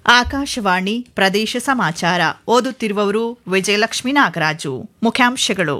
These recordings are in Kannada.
ಆಕಾಶವಾಣಿ ಪ್ರದೇಶ ಸಮಾಚಾರ ಓದುತ್ತಿರುವವರು ವಿಜಯಲಕ್ಷ್ಮೀ ನಾಗರಾಜು ಮುಖ್ಯಾಂಶಗಳು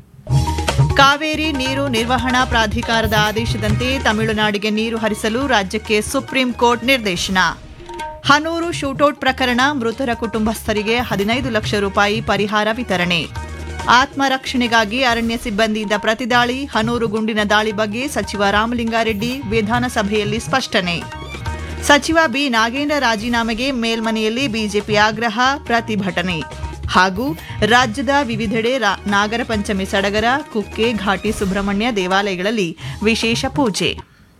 ಕಾವೇರಿ ನೀರು ನಿರ್ವಹಣಾ ಪ್ರಾಧಿಕಾರದ ಆದೇಶದಂತೆ ತಮಿಳುನಾಡಿಗೆ ನೀರು ಹರಿಸಲು ರಾಜ್ಯಕ್ಕೆ ಸುಪ್ರೀಂ ಕೋರ್ಟ್ ನಿರ್ದೇಶನ ಹನೂರು ಶೂಟೌಟ್ ಪ್ರಕರಣ ಮೃತರ ಕುಟುಂಬಸ್ಥರಿಗೆ ಹದಿನೈದು ಲಕ್ಷ ರೂಪಾಯಿ ಪರಿಹಾರ ವಿತರಣೆ ಆತ್ಮರಕ್ಷಣೆಗಾಗಿ ಅರಣ್ಯ ಸಿಬ್ಬಂದಿಯಿಂದ ಪ್ರತಿದಾಳಿ ಹನೂರು ಗುಂಡಿನ ದಾಳಿ ಬಗ್ಗೆ ಸಚಿವ ರಾಮಲಿಂಗಾರೆಡ್ಡಿ ವಿಧಾನಸಭೆಯಲ್ಲಿ ಸ್ಪಷ್ಟನೆ ಸಚಿವ ಬಿ ನಾಗೇಂದ್ರ ರಾಜೀನಾಮೆಗೆ ಮೇಲ್ಮನೆಯಲ್ಲಿ ಬಿಜೆಪಿ ಆಗ್ರಹ ಪ್ರತಿಭಟನೆ ಹಾಗೂ ರಾಜ್ಯದ ವಿವಿಧೆಡೆ ರಾ- ನಾಗರ ಪಂಚಮಿ ಸಡಗರ ಕುಕ್ಕೆ ಘಾಟಿ ಸುಬ್ರಹ್ಮಣ್ಯ ದೇವಾಲಯಗಳಲ್ಲಿ ವಿಶೇಷ ಪೂಜೆ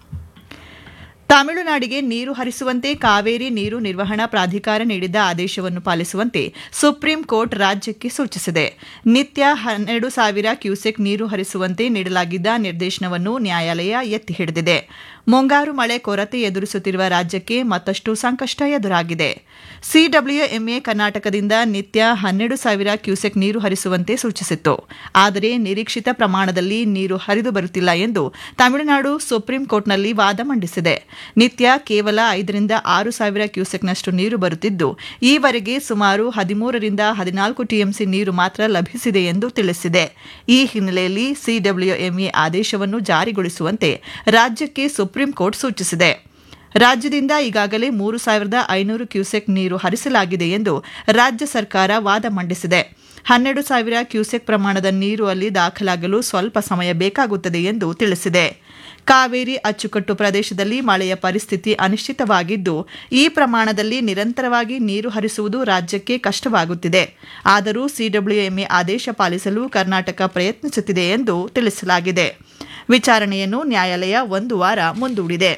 ತಮಿಳುನಾಡಿಗೆ ನೀರು ಹರಿಸುವಂತೆ ಕಾವೇರಿ ನೀರು ನಿರ್ವಹಣಾ ಪ್ರಾಧಿಕಾರ ನೀಡಿದ್ದ ಆದೇಶವನ್ನು ಪಾಲಿಸುವಂತೆ ಸುಪ್ರೀಂ ಕೋರ್ಟ್ ರಾಜ್ಯಕ್ಕೆ ಸೂಚಿಸಿದೆ ನಿತ್ಯ ಹನ್ನೆರಡು ಸಾವಿರ ಕ್ಯೂಸೆಕ್ ನೀರು ಹರಿಸುವಂತೆ ನೀಡಲಾಗಿದ್ದ ನಿರ್ದೇಶನವನ್ನು ನ್ಯಾಯಾಲಯ ಎತ್ತಿ ಹಿಡಿದಿದೆ ಮುಂಗಾರು ಮಳೆ ಕೊರತೆ ಎದುರಿಸುತ್ತಿರುವ ರಾಜ್ಯಕ್ಕೆ ಮತ್ತಷ್ಟು ಸಂಕಷ್ಟ ಎದುರಾಗಿದೆ ಸಿಡಬ್ಲ್ಯೂಎಂಎ ಕರ್ನಾಟಕದಿಂದ ನಿತ್ಯ ಹನ್ನೆರಡು ಸಾವಿರ ಕ್ಯೂಸೆಕ್ ನೀರು ಹರಿಸುವಂತೆ ಸೂಚಿಸಿತ್ತು ಆದರೆ ನಿರೀಕ್ಷಿತ ಪ್ರಮಾಣದಲ್ಲಿ ನೀರು ಹರಿದು ಬರುತ್ತಿಲ್ಲ ಎಂದು ತಮಿಳುನಾಡು ಸುಪ್ರೀಂ ಕೋರ್ಟ್ನಲ್ಲಿ ವಾದ ಮಂಡಿಸಿದೆ ನಿತ್ಯ ಕೇವಲ ಐದರಿಂದ ಆರು ಸಾವಿರ ಕ್ಯೂಸೆಕ್ನಷ್ಟು ನೀರು ಬರುತ್ತಿದ್ದು ಈವರೆಗೆ ಸುಮಾರು ಹದಿಮೂರರಿಂದ ಹದಿನಾಲ್ಕು ಟಿಎಂಸಿ ನೀರು ಮಾತ್ರ ಲಭಿಸಿದೆ ಎಂದು ತಿಳಿಸಿದೆ ಈ ಹಿನ್ನೆಲೆಯಲ್ಲಿ ಸಿಡಬ್ಲ್ಯೂಎಂಎ ಆದೇಶವನ್ನು ಜಾರಿಗೊಳಿಸುವಂತೆ ರಾಜ್ಯಕ್ಕೆ ಸುಪ್ರೀಂ ಕೋರ್ಟ್ ಸೂಚಿಸಿದೆ ರಾಜ್ಯದಿಂದ ಈಗಾಗಲೇ ಮೂರು ಸಾವಿರದ ಐನೂರು ಕ್ಯೂಸೆಕ್ ನೀರು ಹರಿಸಲಾಗಿದೆ ಎಂದು ರಾಜ್ಯ ಸರ್ಕಾರ ವಾದ ಮಂಡಿಸಿದೆ ಹನ್ನೆರಡು ಸಾವಿರ ಕ್ಯೂಸೆಕ್ ಪ್ರಮಾಣದ ನೀರು ಅಲ್ಲಿ ದಾಖಲಾಗಲು ಸ್ವಲ್ಪ ಸಮಯ ಬೇಕಾಗುತ್ತದೆ ಎಂದು ತಿಳಿಸಿದೆ ಕಾವೇರಿ ಅಚ್ಚುಕಟ್ಟು ಪ್ರದೇಶದಲ್ಲಿ ಮಳೆಯ ಪರಿಸ್ಥಿತಿ ಅನಿಶ್ಚಿತವಾಗಿದ್ದು ಈ ಪ್ರಮಾಣದಲ್ಲಿ ನಿರಂತರವಾಗಿ ನೀರು ಹರಿಸುವುದು ರಾಜ್ಯಕ್ಕೆ ಕಷ್ಟವಾಗುತ್ತಿದೆ ಆದರೂ ಸಿಡಬ್ಲ್ಯೂಎಂಎ ಆದೇಶ ಪಾಲಿಸಲು ಕರ್ನಾಟಕ ಪ್ರಯತ್ನಿಸುತ್ತಿದೆ ಎಂದು ತಿಳಿಸಲಾಗಿದೆ ವಿಚಾರಣೆಯನ್ನು ನ್ಯಾಯಾಲಯ ಒಂದು ವಾರ ಮುಂದೂಡಿದೆ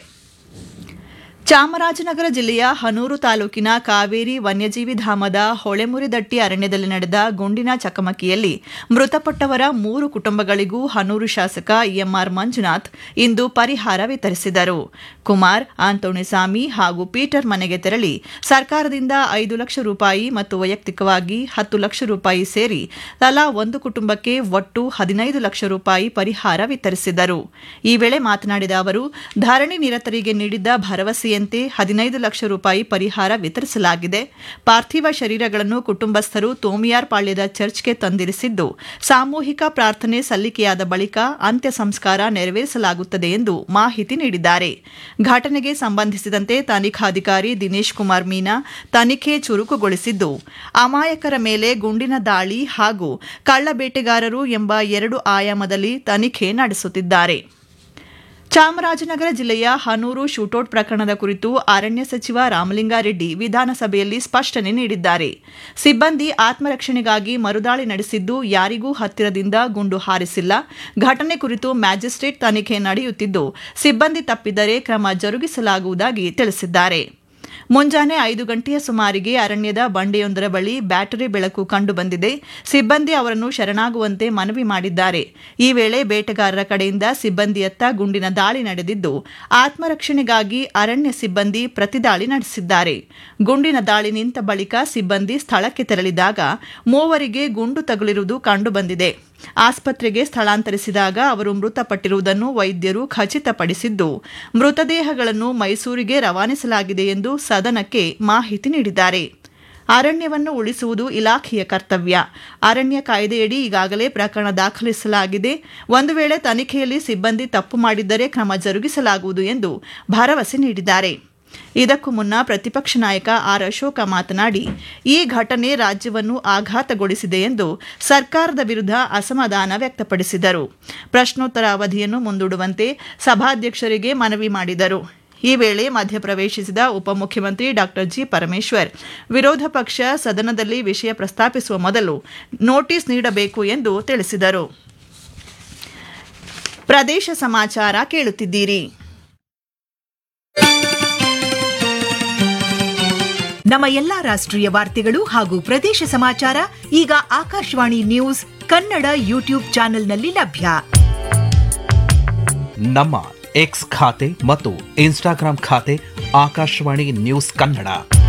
ಚಾಮರಾಜನಗರ ಜಿಲ್ಲೆಯ ಹನೂರು ತಾಲೂಕಿನ ಕಾವೇರಿ ವನ್ಯಜೀವಿ ಧಾಮದ ಹೊಳೆಮುರಿದಟ್ಟಿ ಅರಣ್ಯದಲ್ಲಿ ನಡೆದ ಗುಂಡಿನ ಚಕಮಕಿಯಲ್ಲಿ ಮೃತಪಟ್ಟವರ ಮೂರು ಕುಟುಂಬಗಳಿಗೂ ಹನೂರು ಶಾಸಕ ಎಂಆರ್ ಮಂಜುನಾಥ್ ಇಂದು ಪರಿಹಾರ ವಿತರಿಸಿದರು ಕುಮಾರ್ ಆಂತೋಣಿಸ್ವಾಮಿ ಹಾಗೂ ಪೀಟರ್ ಮನೆಗೆ ತೆರಳಿ ಸರ್ಕಾರದಿಂದ ಐದು ಲಕ್ಷ ರೂಪಾಯಿ ಮತ್ತು ವೈಯಕ್ತಿಕವಾಗಿ ಹತ್ತು ಲಕ್ಷ ರೂಪಾಯಿ ಸೇರಿ ತಲಾ ಒಂದು ಕುಟುಂಬಕ್ಕೆ ಒಟ್ಟು ಹದಿನೈದು ಲಕ್ಷ ರೂಪಾಯಿ ಪರಿಹಾರ ವಿತರಿಸಿದರು ಈ ವೇಳೆ ಮಾತನಾಡಿದ ಅವರು ಧರಣಿ ನಿರತರಿಗೆ ನೀಡಿದ್ದ ಭರವಸೆಯಂತೆ ಹದಿನೈದು ಲಕ್ಷ ರೂಪಾಯಿ ಪರಿಹಾರ ವಿತರಿಸಲಾಗಿದೆ ಪಾರ್ಥಿವ ಶರೀರಗಳನ್ನು ಕುಟುಂಬಸ್ಥರು ತೋಮಿಯಾರ್ ಪಾಳ್ಯದ ಚರ್ಚ್ಗೆ ತಂದಿರಿಸಿದ್ದು ಸಾಮೂಹಿಕ ಪ್ರಾರ್ಥನೆ ಸಲ್ಲಿಕೆಯಾದ ಬಳಿಕ ಅಂತ್ಯ ಸಂಸ್ಕಾರ ನೆರವೇರಿಸಲಾಗುತ್ತದೆ ಎಂದು ಮಾಹಿತಿ ನೀಡಿದ್ದಾರೆ ಘಟನೆಗೆ ಸಂಬಂಧಿಸಿದಂತೆ ತನಿಖಾಧಿಕಾರಿ ದಿನೇಶ್ ಕುಮಾರ್ ಮೀನಾ ತನಿಖೆ ಚುರುಕುಗೊಳಿಸಿದ್ದು ಅಮಾಯಕರ ಮೇಲೆ ಗುಂಡಿನ ದಾಳಿ ಹಾಗೂ ಕಳ್ಳ ಬೇಟೆಗಾರರು ಎಂಬ ಎರಡು ಆಯಾಮದಲ್ಲಿ ತನಿಖೆ ನಡೆಸುತ್ತಿದ್ದಾರೆ ಚಾಮರಾಜನಗರ ಜಿಲ್ಲೆಯ ಹನೂರು ಶೂಟೌಟ್ ಪ್ರಕರಣದ ಕುರಿತು ಅರಣ್ಯ ಸಚಿವ ರಾಮಲಿಂಗಾರೆಡ್ಡಿ ವಿಧಾನಸಭೆಯಲ್ಲಿ ಸ್ಪಷ್ಟನೆ ನೀಡಿದ್ದಾರೆ ಸಿಬ್ಬಂದಿ ಆತ್ಮರಕ್ಷಣೆಗಾಗಿ ಮರುದಾಳಿ ನಡೆಸಿದ್ದು ಯಾರಿಗೂ ಹತ್ತಿರದಿಂದ ಗುಂಡು ಹಾರಿಸಿಲ್ಲ ಘಟನೆ ಕುರಿತು ಮ್ಯಾಜಿಸ್ಟ್ರೇಟ್ ತನಿಖೆ ನಡೆಯುತ್ತಿದ್ದು ಸಿಬ್ಬಂದಿ ತಪ್ಪಿದರೆ ಕ್ರಮ ಜರುಗಿಸಲಾಗುವುದಾಗಿ ತಿಳಿಸಿದ್ದಾರೆ ಮುಂಜಾನೆ ಐದು ಗಂಟೆಯ ಸುಮಾರಿಗೆ ಅರಣ್ಯದ ಬಂಡೆಯೊಂದರ ಬಳಿ ಬ್ಯಾಟರಿ ಬೆಳಕು ಕಂಡುಬಂದಿದೆ ಸಿಬ್ಬಂದಿ ಅವರನ್ನು ಶರಣಾಗುವಂತೆ ಮನವಿ ಮಾಡಿದ್ದಾರೆ ಈ ವೇಳೆ ಬೇಟೆಗಾರರ ಕಡೆಯಿಂದ ಸಿಬ್ಬಂದಿಯತ್ತ ಗುಂಡಿನ ದಾಳಿ ನಡೆದಿದ್ದು ಆತ್ಮರಕ್ಷಣೆಗಾಗಿ ಅರಣ್ಯ ಸಿಬ್ಬಂದಿ ಪ್ರತಿದಾಳಿ ನಡೆಸಿದ್ದಾರೆ ಗುಂಡಿನ ದಾಳಿ ನಿಂತ ಬಳಿಕ ಸಿಬ್ಬಂದಿ ಸ್ಥಳಕ್ಕೆ ತೆರಳಿದಾಗ ಮೂವರಿಗೆ ಗುಂಡು ತಗುಲಿರುವುದು ಕಂಡುಬಂದಿದೆ ಆಸ್ಪತ್ರೆಗೆ ಸ್ಥಳಾಂತರಿಸಿದಾಗ ಅವರು ಮೃತಪಟ್ಟಿರುವುದನ್ನು ವೈದ್ಯರು ಖಚಿತಪಡಿಸಿದ್ದು ಮೃತದೇಹಗಳನ್ನು ಮೈಸೂರಿಗೆ ರವಾನಿಸಲಾಗಿದೆ ಎಂದು ಸದನಕ್ಕೆ ಮಾಹಿತಿ ನೀಡಿದ್ದಾರೆ ಅರಣ್ಯವನ್ನು ಉಳಿಸುವುದು ಇಲಾಖೆಯ ಕರ್ತವ್ಯ ಅರಣ್ಯ ಕಾಯ್ದೆಯಡಿ ಈಗಾಗಲೇ ಪ್ರಕರಣ ದಾಖಲಿಸಲಾಗಿದೆ ಒಂದು ವೇಳೆ ತನಿಖೆಯಲ್ಲಿ ಸಿಬ್ಬಂದಿ ತಪ್ಪು ಮಾಡಿದ್ದರೆ ಕ್ರಮ ಜರುಗಿಸಲಾಗುವುದು ಎಂದು ಭರವಸೆ ನೀಡಿದ್ದಾರೆ ಇದಕ್ಕೂ ಮುನ್ನ ಪ್ರತಿಪಕ್ಷ ನಾಯಕ ಆರ್ ಅಶೋಕ ಮಾತನಾಡಿ ಈ ಘಟನೆ ರಾಜ್ಯವನ್ನು ಆಘಾತಗೊಳಿಸಿದೆ ಎಂದು ಸರ್ಕಾರದ ವಿರುದ್ಧ ಅಸಮಾಧಾನ ವ್ಯಕ್ತಪಡಿಸಿದರು ಪ್ರಶ್ನೋತ್ತರ ಅವಧಿಯನ್ನು ಮುಂದೂಡುವಂತೆ ಸಭಾಧ್ಯಕ್ಷರಿಗೆ ಮನವಿ ಮಾಡಿದರು ಈ ವೇಳೆ ಮಧ್ಯಪ್ರವೇಶಿಸಿದ ಉಪಮುಖ್ಯಮಂತ್ರಿ ಡಾ ಜಿ ಪರಮೇಶ್ವರ್ ವಿರೋಧ ಪಕ್ಷ ಸದನದಲ್ಲಿ ವಿಷಯ ಪ್ರಸ್ತಾಪಿಸುವ ಮೊದಲು ನೋಟಿಸ್ ನೀಡಬೇಕು ಎಂದು ತಿಳಿಸಿದರು ಪ್ರದೇಶ ಸಮಾಚಾರ ಕೇಳುತ್ತಿದ್ದೀರಿ ನಮ್ಮ ಎಲ್ಲಾ ರಾಷ್ಟ್ರೀಯ ವಾರ್ತೆಗಳು ಹಾಗೂ ಪ್ರದೇಶ ಸಮಾಚಾರ ಈಗ ಆಕಾಶವಾಣಿ ನ್ಯೂಸ್ ಕನ್ನಡ ಯೂಟ್ಯೂಬ್ ಚಾನೆಲ್ನಲ್ಲಿ ಲಭ್ಯ ನಮ್ಮ ಎಕ್ಸ್ ಖಾತೆ ಮತ್ತು ಇನ್ಸ್ಟಾಗ್ರಾಂ ಖಾತೆ ಆಕಾಶವಾಣಿ ನ್ಯೂಸ್ ಕನ್ನಡ